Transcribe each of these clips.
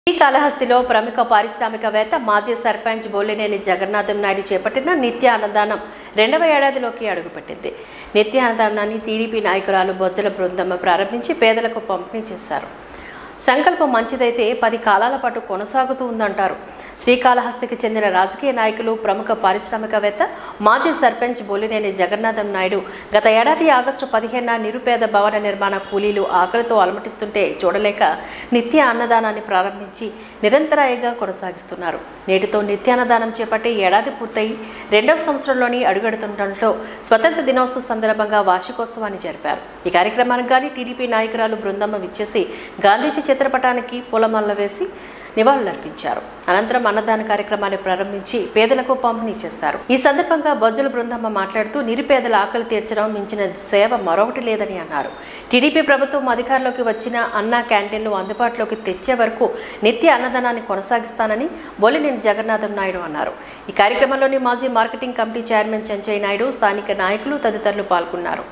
శ్రీకాళహస్తిలో ప్రముఖ పారిశ్రామికవేత్త మాజీ సర్పంచ్ బోలినేని జగన్నాథం నాయుడు చేపట్టిన నిత్య అన్నదానం రెండవ ఏడాదిలోకి అడుగుపెట్టింది నిత్య అన్నదానాన్ని టీడీపీ నాయకురాలు బొజ్జల బృందమ్మ ప్రారంభించి పేదలకు పంపిణీ చేశారు సంకల్పం మంచిదైతే పది కాలాల పాటు కొనసాగుతూ ఉందంటారు శ్రీకాళహస్తికి చెందిన రాజకీయ నాయకులు ప్రముఖ పారిశ్రామికవేత్త మాజీ సర్పంచ్ బొల్లినేని జగన్నాథం నాయుడు గత ఏడాది ఆగస్టు పదిహేన నిరుపేద భవన నిర్మాణ కూలీలు ఆకలితో అలమటిస్తుంటే చూడలేక నిత్య అన్నదానాన్ని ప్రారంభించి నిరంతరాయంగా కొనసాగిస్తున్నారు నేటితో నిత్య అన్నదానం చేపట్టి ఏడాది పూర్తయి రెండవ సంవత్సరంలోని అడుగెడుతుండటంతో స్వతంత్ర దినోత్సవం సందర్భంగా వార్షికోత్సవాన్ని జరిపారు ఈ కార్యక్రమానికి గాని టీడీపీ నాయకురాలు బృందమ్మ విచ్చేసి గాంధీజీ చిత్రపటానికి పూలమాల వేసి నివాళులర్పించారు అనంతరం అన్నదాన కార్యక్రమాన్ని ప్రారంభించి పేదలకు పంపిణీ చేశారు ఈ సందర్భంగా బొజ్జల బృందమ్మ మాట్లాడుతూ నిరుపేదల ఆకలి తీర్చడం మించిన సేవ మరొకటి లేదని అన్నారు టీడీపీ ప్రభుత్వం అధికారంలోకి వచ్చిన అన్నా క్యాంటీన్లు అందుబాటులోకి తెచ్చే వరకు నిత్య అన్నదానాన్ని కొనసాగిస్తానని బొలినేని జగన్నాథం నాయుడు అన్నారు ఈ కార్యక్రమంలోని మాజీ marketing committee chairman Chenchaiah Naidu స్థానిక నాయకులు తదితరులు పాల్గొన్నారు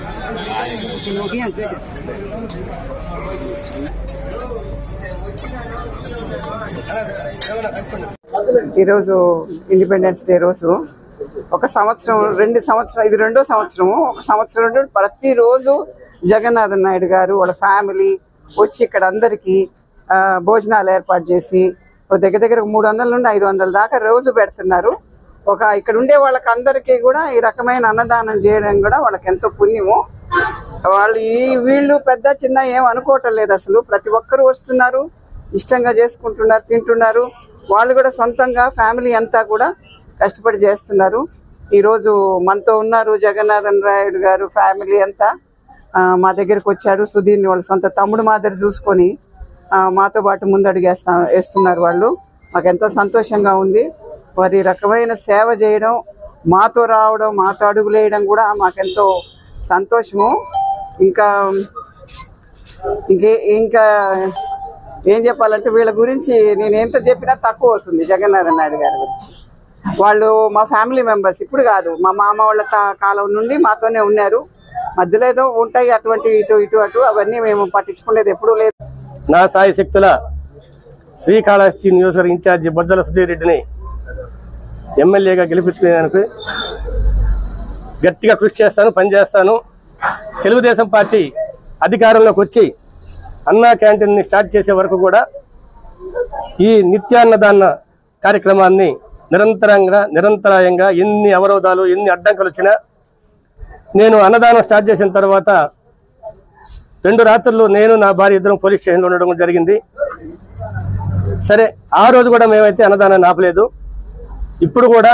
ఈరోజు ఇండిపెండెన్స్ డే రోజు ఒక సంవత్సరం రెండు సంవత్సరం ఇది రెండో సంవత్సరము ఒక సంవత్సరం నుండి ప్రతిరోజు జగన్నాథన్ నాయుడు గారు వాళ్ళ ఫ్యామిలీ వచ్చి ఇక్కడ అందరికీ ఆ, భోజనాలు ఏర్పాటు చేసి ఒక దగ్గర దగ్గర మూడు వందల నుండి ఐదు వందల దాకా రోజు పెడుతున్నారు ఒక ఇక్కడ ఉండే వాళ్ళకి అందరికీ కూడా ఈ రకమైన అన్నదానం చేయడం కూడా వాళ్ళకి ఎంతో పుణ్యము వాళ్ళు ఈ వీళ్ళు పెద్ద చిన్న ఏం అనుకోవటం లేదు అసలు ప్రతి ఒక్కరు వస్తున్నారు ఇష్టంగా చేసుకుంటున్నారు తింటున్నారు వాళ్ళు కూడా సొంతంగా ఫ్యామిలీ అంతా కూడా కష్టపడి చేస్తున్నారు ఈరోజు మనతో ఉన్నారు జగన్నాథన్ రాయుడు గారు ఫ్యామిలీ అంతా ఆ, మా దగ్గరకు వచ్చారు సుధీర్ని వాళ్ళ సొంత తమ్ముడు మాదిరి చూసుకొని ఆ, మాతో పాటు ముందడుగేస్తా వేస్తున్నారు వాళ్ళు మాకు ఎంతో సంతోషంగా ఉంది వారి రకమైన సేవ చేయడం మాతో రావడం మాతో అడుగులేయడం కూడా మాకెంతో సంతోషము ఇంకా ఇంకే ఇంకా ఏం చెప్పాలంటే వీళ్ళ గురించి నేను ఎంత చెప్పినా తక్కువ అవుతుంది జగన్నాథన్ నాయుడు గారి గురించి వాళ్ళు మా ఫ్యామిలీ మెంబర్స్ ఇప్పుడు కాదు మా మామ వాళ్ళ తా- కాలం నుండి మాతోనే ఉన్నారు మధ్యలో ఏదో ఉంటాయి అటువంటి ఇటు ఇటు అటు అవన్నీ మేము పట్టించుకునేది ఎప్పుడూ లేదు నా సాయి శక్తుల శ్రీకాళహస్తి నియోజకవర్గ ఇన్ఛార్జి బొజ్జల సుధీర్ రెడ్డిని ఎమ్మెల్యేగా గెలిపించుకునేందుకు గట్టిగా కృషి చేస్తాను పనిచేస్తాను తెలుగుదేశం పార్టీ అధికారంలోకి వచ్చి అన్నా క్యాంటీన్ని స్టార్ట్ చేసే వరకు కూడా ఈ నిత్యాన్నదాన కార్యక్రమాన్ని నిరంతరంగా నిరంతరాయంగా ఎన్ని అవరోధాలు ఎన్ని అడ్డంకులు వచ్చినా నేను అన్నదానం స్టార్ట్ చేసిన తర్వాత రెండు రాత్రులు నేను నా భార్య ఇద్దరం పోలీస్ స్టేషన్లో ఉండడం జరిగింది సరే ఆ రోజు కూడా మేమైతే అన్నదానాన్ని ఆపలేదు ఇప్పుడు కూడా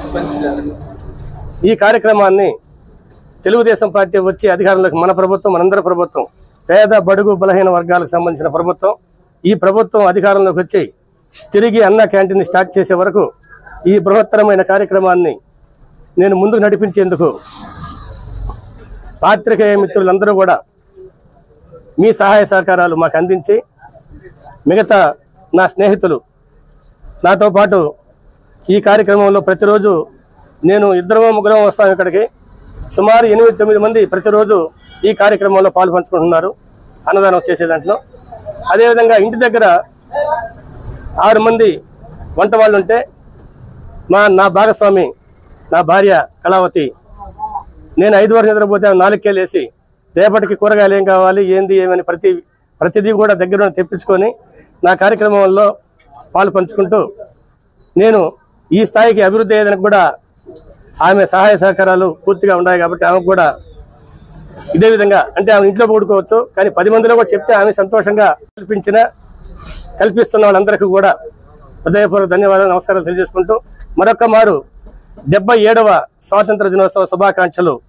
ఈ కార్యక్రమాన్ని తెలుగుదేశం పార్టీ వచ్చి అధికారంలోకి మన ప్రభుత్వం మనందరి ప్రభుత్వం పేద బడుగు బలహీన వర్గాలకు సంబంధించిన ప్రభుత్వం ఈ ప్రభుత్వం అధికారంలోకి వచ్చి తిరిగి అన్న క్యాంటీన్ స్టార్ట్ చేసే వరకు ఈ బృహత్తరమైన కార్యక్రమాన్ని నేను ముందుకు నడిపించేందుకు పాత్రికేయ మిత్రులందరూ కూడా మీ సహాయ సహకారాలు మాకు అందించి మిగతా నా స్నేహితులు నాతో పాటు ఈ కార్యక్రమంలో ప్రతిరోజు నేను ఇద్దరమో ముగ్గురమో వస్తాను ఇక్కడికి సుమారు ఎనిమిది తొమ్మిది మంది ప్రతిరోజు ఈ కార్యక్రమంలో పాలు పంచుకుంటున్నారు అన్నదానం చేసే దాంట్లో అదేవిధంగా ఇంటి దగ్గర ఆరు మంది వంట వాళ్ళు ఉంటే మా నా భాగస్వామి నా భార్య కళావతి నేను ఐదు వరకు నిద్రపోతే ఆమె నాలుగుకేళ్ళు వేసి రేపటికి కూరగాయలు ఏం కావాలి ఏంది ఏమని ప్రతి ప్రతిదీ కూడా దగ్గర నుండి తెప్పించుకొని నా కార్యక్రమంలో పాలు పంచుకుంటూ నేను ఈ స్థాయికి అభివృద్ధి అయ్యేదానికి కూడా ఆమె సహాయ సహకారాలు పూర్తిగా ఉన్నాయి కాబట్టి ఆమెకు కూడా ఇదే విధంగా అంటే ఆమె ఇంట్లో పడుకోవచ్చు కానీ పది మందిలో కూడా చెప్తే ఆమె సంతోషంగా కల్పించిన కల్పిస్తున్న వాళ్ళందరికీ కూడా హృదయపూర్వక ధన్యవాదాలు నమస్కారాలు తెలియజేసుకుంటూ మరొక్క మారు డెబ్బై ఏడవ స్వాతంత్ర దినోత్సవ శుభాకాంక్షలు